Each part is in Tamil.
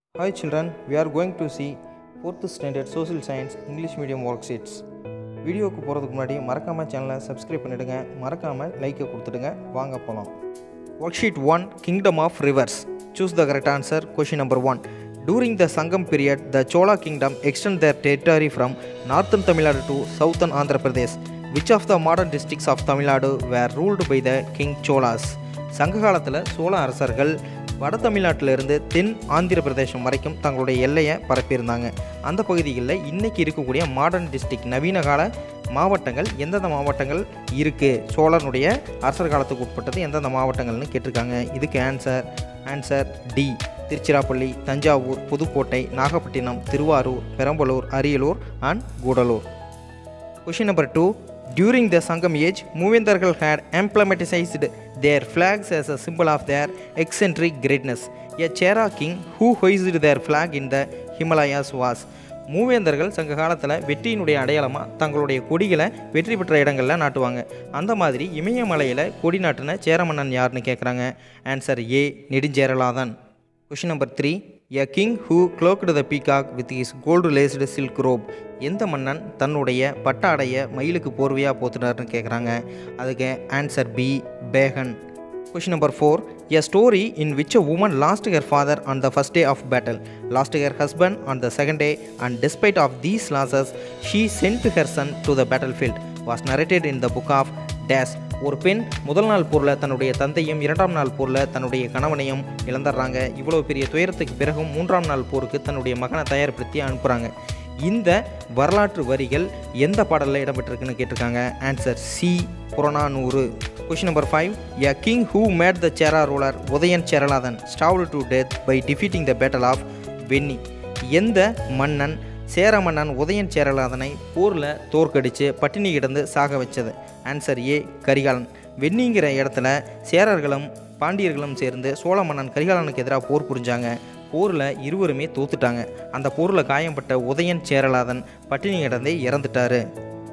Hi children, we are going to see 4th standard social science English medium worksheets. வீடியோவுக்கு போகிறதுக்கு முன்னாடி மறக்காமல் சேனலை சப்ஸ்கிரைப் பண்ணிவிடுங்க மறக்காமல் லைக்கை கொடுத்துடுங்க வாங்க போகலாம் worksheet one kingdom of rivers choose the correct answer question number one during the Sangam period the Chola kingdom extend their territory from northern Tamil Nadu to southern Andhra Pradesh which of the modern districts of Tamil Nadu were ruled by the king Cholas சங்க காலத்தில் சோழ அரசர்கள் வட தமிழ்நாட்டிலிருந்து தென் ஆந்திர பிரதேசம் வரைக்கும் தங்களுடைய எல்லையை பரப்பியிருந்தாங்க அந்த பகுதிகளில் இன்றைக்கி இருக்கக்கூடிய மாடர்ன் டிஸ்ட்ரிக்ட் நவீன கால மாவட்டங்கள் எந்தெந்த மாவட்டங்கள் இருக்குது சோழனுடைய அரசர் காலத்துக்கு உட்பட்டது எந்தெந்த மாவட்டங்கள்னு கேட்டிருக்காங்க இதுக்கு answer answer D Tiruchirappalli Thanjavur Pudukkottai Nagapattinam Tiruvarur Perambalur Ariyalur and Cuddalore question number two during the Sangam age மூவேந்தர்கள் had emblematized their flags as a symbol of their eccentric greatness. A Chera king who hoisted their flag in the Himalayas was மூவேந்தர்கள் சங்க காலத்தில் வெற்றியினுடைய அடையாளமாக தங்களுடைய கொடிகளை வெற்றி பெற்ற இடங்களில் நாட்டுவாங்க அந்த மாதிரி இமயமலையில் கொடி நாட்டின சேர மன்னன் யாருன்னு கேட்குறாங்க answer A Nedunjeralathan question number three a king who cloaked the peacock with his gold laced silk robe எந்த மன்னன் தன்னுடைய பட்டாடைய மயிலுக்கு போர்வையாக போத்துனார்னு கேட்குறாங்க அதுக்கு answer B Pegan question number four a story in which a woman lost her father on the first day of battle lost her husband on the second day and despite of these losses she sent her son to the battle battlefield was narrated in the book of dash ஒரு பெண் முதல் நாள் போரில் தன்னுடைய தந்தையும் இரண்டாம் நாள் போரில் தன்னுடைய கணவனையும் இழந்துடுறாங்க இவ்வளோ பெரிய துயரத்துக்கு பிறகும் மூன்றாம் நாள் போருக்கு தன்னுடைய மகனை தயார்படுத்தி அனுப்புகிறாங்க இந்த வரலாற்று வரிகள் எந்த பாடலில் இடம்பெற்றிருக்குன்னு கேட்டிருக்காங்க answer C Purananuru question number five a king who made the Chera ruler Udayan Cheralathan starved to death by defeating the battle of Venni எந்த மன்னன் சேர மன்னன் உதயன் சேரலாதனை போரில் தோற்கடித்து பட்டினி கிடந்து சாக வச்சது ஆன்சர் ஏ கரிகாலன் வெண்ணிங்கிற இடத்துல சேரர்களும் பாண்டியர்களும் சேர்ந்து சோழ மன்னன் கரிகாலனுக்கு எதிராக போர் புரிஞ்சாங்க போரில் இருவருமே தோத்துட்டாங்க அந்த போரில் காயம்பட்ட உதயன் சேரலாதன் பட்டினி கிடந்தே இறந்துட்டாரு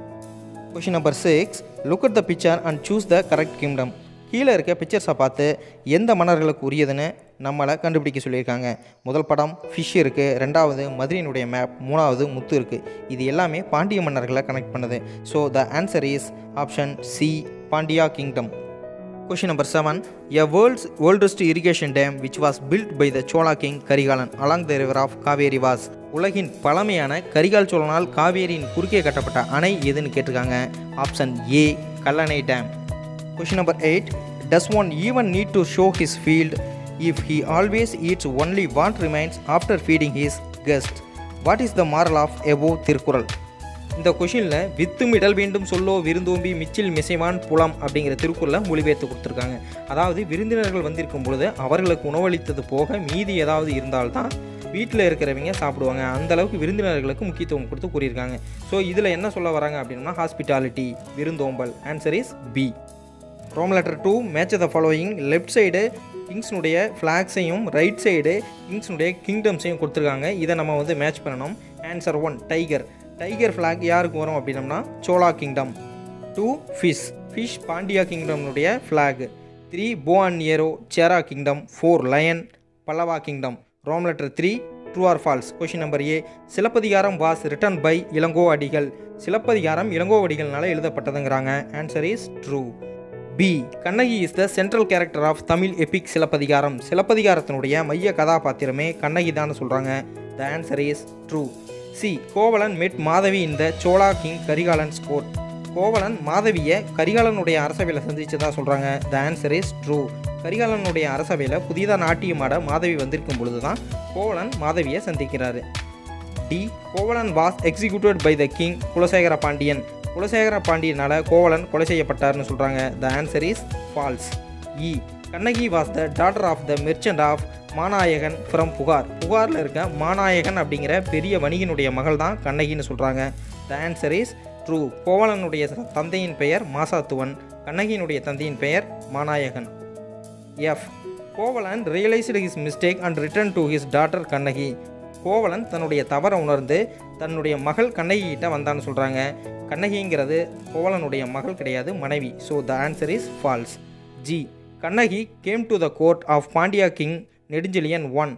question number six look at the picture and choose the correct kingdom கீழே இருக்க பிக்சர்ஸை பார்த்து எந்த மன்னர்களுக்கு உரியதுன்னு நம்மளை கண்டுபிடிக்க சொல்லியிருக்காங்க முதல் படம் ஃபிஷ் இருக்குது ரெண்டாவது மதுரையினுடைய மேப் மூணாவது முத்து இருக்குது இது எல்லாமே பாண்டிய மன்னர்களை கனெக்ட் பண்ணுது so the answer is option C Pandya kingdom question number seven a world's oldest irrigation dam which was built by the Chola king Karikalan along the river of Kaveri was உலகின் பழமையான கரிகால் சோழனால் காவேரியின் குறுக்கே கட்டப்பட்ட அணை எதுன்னு கேட்டிருக்காங்க option A Kallanai dam question number eight does one even need to show his field if he always eats only what remains after feeding his guest what is the moral of above Thirukkural இந்த கொஷினில் வித்தும் இடல் வேண்டும் சொல்லோ விருந்தோம்பி மிச்சில் மிசைவான் புலம் அப்படிங்கிற திருக்குறளை மொழிபெயர்த்து கொடுத்துருக்காங்க அதாவது விருந்தினர்கள் வந்திருக்கும் பொழுது அவர்களுக்கு உணவளித்தது போக மீதி ஏதாவது இருந்தால்தான் வீட்டில் இருக்கிறவங்க சாப்பிடுவாங்க அந்த அளவுக்கு விருந்தினர்களுக்கு முக்கியத்துவம் கொடுத்து கூறியிருக்காங்க ஸோ இதில் என்ன சொல்ல வராங்க அப்படின்னா ஹாஸ்பிட்டாலிட்டி விருந்தோம்பல் answer is B Roman letter two match the following left side கிங்ஸ்னுடைய ஃப்ளாக்ஸையும் ரைட் சைடு கிங்ஸ்னுடைய கிங்டம்ஸையும் கொடுத்துருக்காங்க இதை நம்ம வந்து மேட்ச் பண்ணணும் answer one tiger tiger flag யாருக்கு வரும் அப்படின்னம்னா Chola kingdom two fish fish Pandya கிங்டம்னுடைய flag three bow and arrow Chera kingdom four lion Pallava kingdom Roman letter three true or false question number A Silappathikaram was written by Ilango Adigal Silappathikaram Ilango அடிகள்னால எழுதப்பட்டதுங்கிறாங்க answer is true B Kannagi is the central character of Tamil epic Silappathikaram சிலப்பதிகாரத்தினுடைய மைய கதாபாத்திரமே கண்ணகி தான் சொல்கிறாங்க the answer is true C Kovalan met Madhavi இந்த சோலா கிங் கரிகாலன் ஸ்கோர் கோவலன் மாதவியை கரிகாலனுடைய அரசவையில் சந்திச்சதா சொல்கிறாங்க த ஆன்சர் இஸ் ட்ரூ கரிகாலனுடைய அரசவையில் புதிதாக நாட்டியமாட மாதவி வந்திருக்கும் பொழுது தான் கோவலன் மாதவியை சந்திக்கிறாரு D Kovalan was executed by the king Kulasekara Pandian Kulasekara பாண்டியனால் கோவலன் கொலை செய்யப்பட்டார்னு சொல்கிறாங்க the answer is false E Kannagi was the daughter of the merchant of Manayakan from Puhar புகாரில் இருக்க மாநாயகன் அப்படிங்கிற பெரிய வணிகனுடைய மகள் தான் கண்ணகின்னு சொல்கிறாங்க த ஆன்சர் இஸ் ட்ரூ கோவலனுடைய தந்தையின் பெயர் மாசாத்துவன் கண்ணகியினுடைய தந்தையின் பெயர் Manayakan F Kovalan realised his mistake and return to his daughter Kannagi Kovalan தன்னுடைய தவறை உணர்ந்து தன்னுடைய மகள் கண்ணகி கிட்ட வந்தான்னு சொல்கிறாங்க கண்ணகிங்கிறது கோவலனுடைய மகள் கிடையாது மனைவி so the answer is false G Kannagi came to the court of Pandya king Nedunchezhiyan one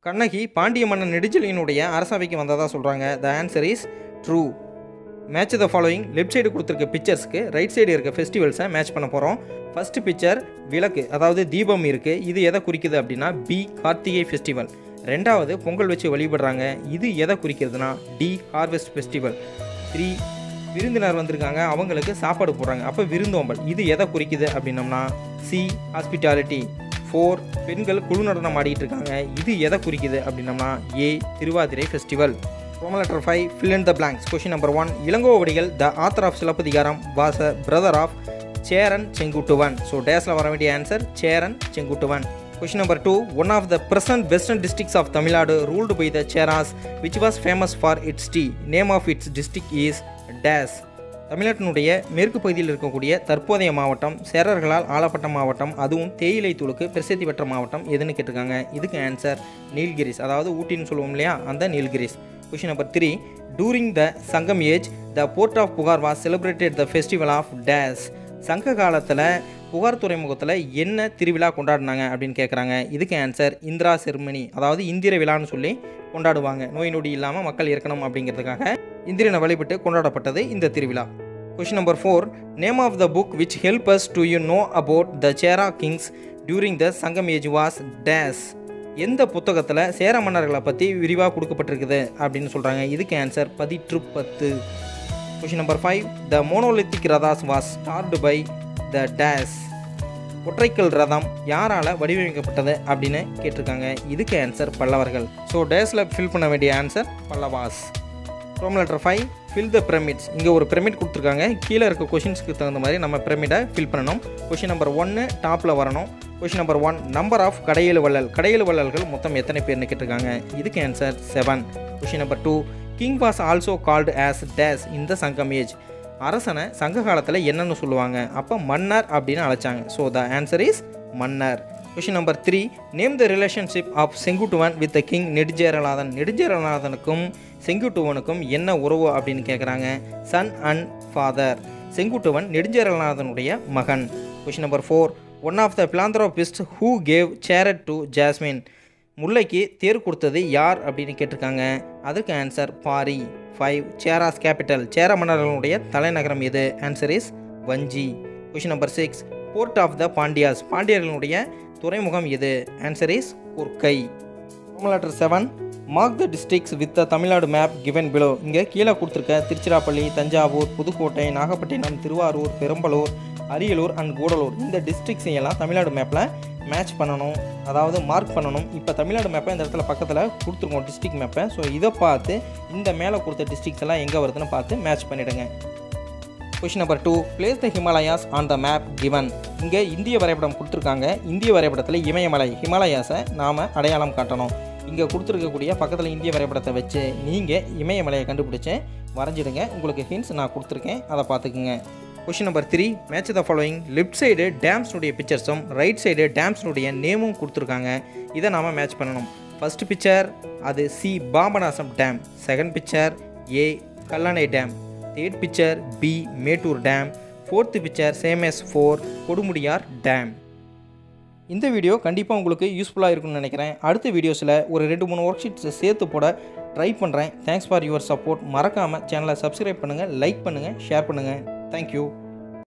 Kannagi Pandya மன்னன் நெடுஞ்செழியனுடைய அரசவைக்கு வந்ததாக சொல்கிறாங்க the answer is true match the following left side கொடுத்துருக்க பிக்சர்ஸ்க்கு ரைட் சைடு இருக்க ஃபெஸ்டிவல்ஸை மேட்ச் பண்ண போகிறோம் ஃபஸ்ட்டு பிக்சர் விளக்கு அதாவது தீபம் இருக்குது இது எதை குறிக்குது அப்படின்னா பி கார்த்திகை ஃபெஸ்டிவல் ரெண்டாவது பொங்கல் வச்சு வழிபடுறாங்க இது எதை குறிக்கிறதுனா டி ஹார்வெஸ்ட் ஃபெஸ்டிவல் த்ரீ விருந்தினர் வந்திருக்காங்க அவங்களுக்கு சாப்பாடு போடுறாங்க அப்போ விருந்தோம்பல் இது எதை குறிக்குது அப்படின்னம்னா சி ஹாஸ்பிட்டாலிட்டி ஃபோர் பெண்கள் குழு நடனம் ஆடிட்டு இருக்காங்க இது எதை குறிக்குது அப்படின்னம்னா A Thiruvathirai festival Roman letter five fill in the blanks question number one Ilangovadigal the author of Silappathikaram was a brother of Cheran Senguttuvan so டேஸில் வர வேண்டிய answer Cheran Senguttuvan question number two one of the present western districts of Tamil Nadu ruled by the Cheras which was famous for its tea name of its district is dash தமிழ்நாட்டினுடைய மேற்கு பகுதியில் இருக்கக்கூடிய தற்போதைய மாவட்டம் சேரர்களால் ஆளப்பட்ட மாவட்டம் அதுவும் தேயிலை தூளுக்கு பிரசித்தி பெற்ற மாவட்டம் எதுன்னு கேட்டிருக்காங்க இதுக்கு ஆன்சர் நீல்கிரிஸ் அதாவது ஊட்டின்னு சொல்லுவோம் இல்லையா அந்த Nilgiris question number three during the Sangam age the port of Puhar was celebrated the festival of dash சங்க காலத்தில் புகார் துறைமுகத்தில் என்ன திருவிழா கொண்டாடினாங்க அப்படின்னு கேட்குறாங்க இதுக்கு ஆன்சர் இந்திரா செர்மனி அதாவது இந்திர விழான்னு சொல்லி கொண்டாடுவாங்க நோய் நொடி இல்லாமல் மக்கள் இருக்கணும் அப்படிங்கிறதுக்காக இந்திரனை வழிபட்டு கொண்டாடப்பட்டது இந்த திருவிழா question number four name of the book which help us to you know about the Chera kings during the Sangam age was days எந்த புத்தகத்தில் சேர மன்னர்களை பற்றி விரிவாக கொடுக்கப்பட்டிருக்குது அப்படின்னு சொல்கிறாங்க இதுக்கு answer Pathitrupathu question number five the monolithic rathas was started by the dash ஒற்றைக்கல் ரதம் யாரால் வடிவமைக்கப்பட்டது அப்படின்னு கேட்டிருக்காங்க இதுக்கு ஆன்சர் பல்லவர்கள் ஸோ டேஸில் ஃபில் பண்ண வேண்டிய answer Pallavas Roman letter five fill the pyramids இங்கே ஒரு பிரமிட் கொடுத்துருக்காங்க கீழே இருக்க கொஷின்ஸ்க்கு தகுந்த மாதிரி நம்ம பிரமிடை ஃபில் பண்ணணும் கொஷின் நம்பர் ஒன்று டாப்பில் வரணும் question number one number of கடையேழு வள்ளல் கடையேழு வள்ளல்கள் மொத்தம் எத்தனை பேர்னு கேட்டிருக்காங்க இதுக்கு answer seven question number two king was also called as dash இந்த சங்கம் ஏஜ் அரசனை சங்க காலத்தில் என்னன்னு சொல்லுவாங்க அப்போ மன்னர் அப்படின்னு அழைச்சாங்க ஸோ த ஆன்சர் இஸ் மன்னர் question number three name the relationship of Senguttuvan with the king Nedunjeranathan நெடுஞ்சேரநாதனுக்கும் செங்குட்டுவனுக்கும் என்ன உறவு அப்படின்னு கேட்குறாங்க சன் அண்ட் ஃபாதர் செங்குட்டுவன் நெடுஞ்சேரநாதனுடைய மகன் question number four one of the philanthropist who gave chariot to jasmine முல்லைக்கு தேர் கொடுத்தது யார் அப்படின்னு கேட்டிருக்காங்க அதுக்கு answer Pari five Cheras capital Chera மன்னர்களுடைய தலைநகரம் எது answer is Vanji question number six port of the Pandyas பாண்டியர்களுடைய துறைமுகம் எது answer is Korkai letter seven mark the districts with the Tamil Nadu map given below இங்கே கீழே கொடுத்துருக்க திருச்சிராப்பள்ளி தஞ்சாவூர் புதுக்கோட்டை நாகப்பட்டினம் திருவாரூர் பெரம்பலூர் அரியலூர் அண்ட் கூடலூர் இந்த டிஸ்ட்ரிக்ஸ் எல்லாம் தமிழ்நாடு மேப்பில் மேட்ச் பண்ணணும் அதாவது மார்க் பண்ணணும் இப்போ தமிழ்நாடு மேப்பை இந்த இடத்துல பக்கத்தில் கொடுத்துருக்கோம் டிஸ்ட்ரிக்ட் மேப்பை ஸோ இதை பார்த்து இந்த மேலே கொடுத்த டிஸ்ட்ரிக்ஸ் எல்லாம் எங்கே வருதுன்னு பார்த்து மேட்ச் பண்ணிவிடுங்க question number two place the Himalayas on the map given இங்கே இந்திய வரைபடம் கொடுத்துருக்காங்க இந்திய வரைபடத்தில் இமயமலை ஹிமாலயாஸை நாம் அடையாளம் காட்டணும் இங்கே கொடுத்துருக்கக்கூடிய பக்கத்தில் இந்திய வரைபடத்தை வச்சு நீங்கள் இமயமலையை கண்டுபிடிச்சு வரைஞ்சிடுங்க உங்களுக்கு ஹின்ஸ் நான் கொடுத்துருக்கேன் அதை பார்த்துக்குங்க question number three match the following left side டேம்ஸ்னுடைய பிக்சர்ஸும் ரைட் சைடு டேம்ஸ்னுடைய நேமும் கொடுத்துருக்காங்க இதை நாம் மேட்ச் பண்ணணும் ஃபர்ஸ்ட் பிக்சர் அது C Papanasam dam second picture A Kallanai dam third picture B Mettur dam fourth picture same S four Kodumudiyar dam இந்த வீடியோ கண்டிப்பாக உங்களுக்கு யூஸ்ஃபுல்லாக இருக்கும்னு நினைக்கிறேன் அடுத்த வீடியோஸில் ஒரு ரெண்டு மூணு ஒர்க் ஷீட்ஸை சேர்த்து போட ட்ரை பண்ணுறேன் தேங்க்ஸ் ஃபார் யுவர் சப்போர்ட் மறக்காமல் சேனலை சப்ஸ்கிரைப் பண்ணுங்கள் லைக் பண்ணுங்கள் ஷேர் பண்ணுங்கள் தேங்க்யூ